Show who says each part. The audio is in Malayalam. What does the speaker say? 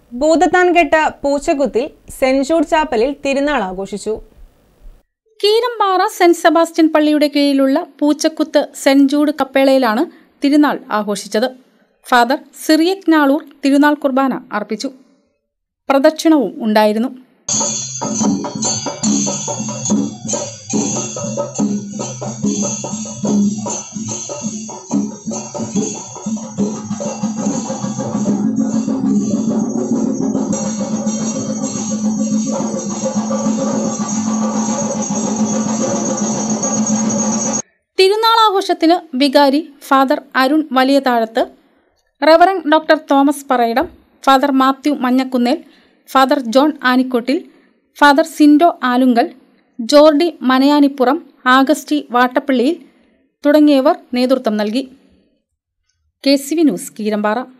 Speaker 1: ഭൂതത്താൻകെട്ട പൂച്ചക്കുത്തിൽ സെന്റ് ജൂഡ് ചാപ്പലിൽ തിരുനാൾ ആഘോഷിച്ചു
Speaker 2: കീരമ്പാറ സെന്റ് സെബാസ്റ്റ്യൻ പള്ളിയുടെ കീഴിലുള്ള പൂച്ചക്കുത്ത് സെന്റ് ജൂഡ് കപ്പേളയിലാണ് തിരുനാൾ ആഘോഷിച്ചത് ഫാദർ സിറിയക് നാളൂർ തിരുനാൾ കുർബാന അർപ്പിച്ചു പ്രദക്ഷിണവും ഉണ്ടായിരുന്നു തിരുനാളാഘോഷത്തിന് വികാരി father Arun Valiya Thazhath reverend doctor Thomas Parayidam father Mathew Manjakunnel father John Anikottil father Sindo Alunkal Jordy Manayanipuram Augusty വാട്ടപ്പള്ളിയിൽ തുടങ്ങിയവർ നേതൃത്വം നൽകി K C V news Keerampara